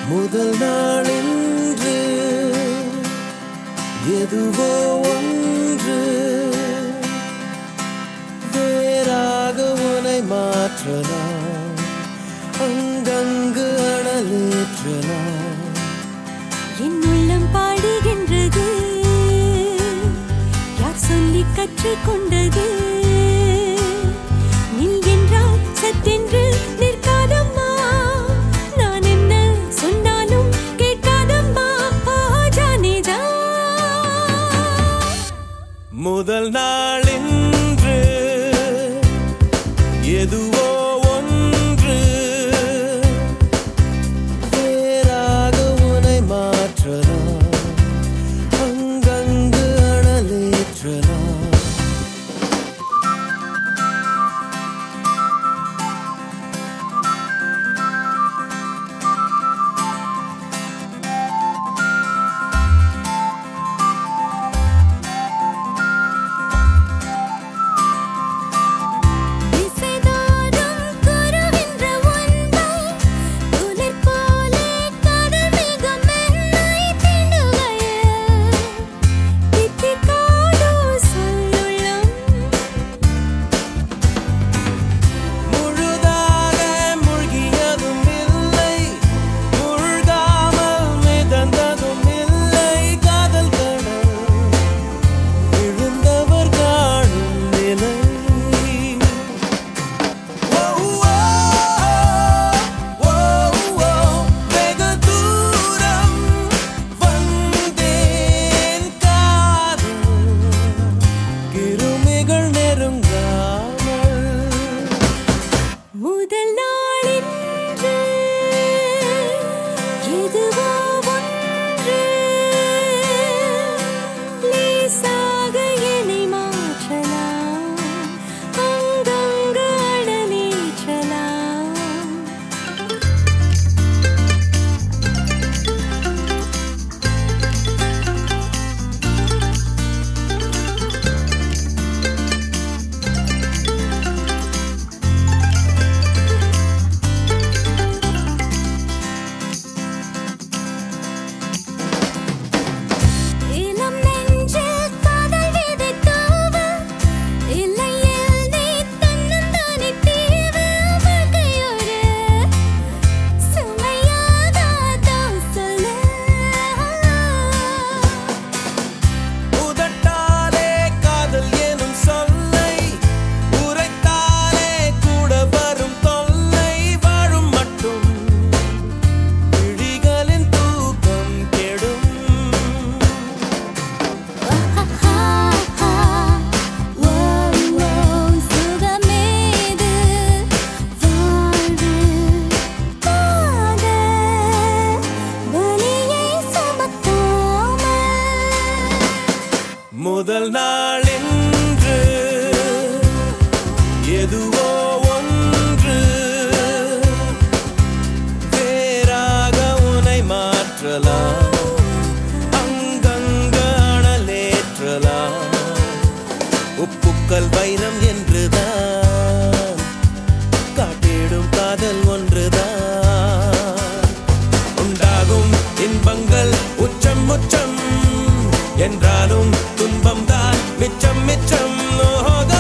முதல் நாளென்று எதுவோ ஒன்று வேறாக உனை மாற்றலாம் அங்கங்கு அனலேற்றலாம் என் உள்ளம் பாடுகின்றது யார் சொல்லி கற்றுக்கொண்டது நில் என்றால் சட்டென்று நிற்காதம்மா நான் என்ன சொன்னாலும் கேட்காதம்மா ஆஹா, ஜானே ஜா முதல் நாளென்று எதுவோ ஒன்று வேறாக உனை மாற்றலாம் அங்கங்கு அனலேற்றலாம் திசைதோறும் குருவின்ற உன்னை துளிர் போலே கடல் மேகம் என்னை தீண்டுகையில் தித்திக்காதோ சொல்லுள்ளம் முழுதாக மூழ்கியதும் இல்லை முழுகாமல் மிதந்ததும் இல்லை காதல் கடல் விழுந்தவர் காணும் நிலை ஓ, ஓ, ஓ, ஓ, வெகு தூரம் வந்தேன் காதல் கிருமிகள் நெருங்காமல் முதல் நாளென்று எதுவோ ஒன்று லேசாக என்னை மாற்றலாம் அங்கங்கு அடலேற்றலாம் இளம் நெஞ்சில் காதல் விதை தூவ இல்லையில் நீ தன்னந்தானே தீவ வாழ்க்கையொரு சுமையாகாதோ சொல்லு உதட்டாலே காதல் எனும் சொல்லை உரைத்தாலே கூட வரும் தொல்லை வாழும் மட்டும் விழிகளின் தூக்கம் கெடும் சுகமேது வாழ்வு காதல் வலியை சுமக்காமல் முதல் நாளென்று எதுவோ ஒன்று வேறாக உனை மாற்றலாம் அங்கங்க அனலேற்றலாம் உப்புக்கள் வைரம் என்றுதான் காட்டிடும் காதல் ஒன்றுதான் உண்டாகும் இன்பங்கள் உச்சம் உச்சம் என்றாலும் துன்பம் தான் மிச்சம் மிச்சம் ஓஹோ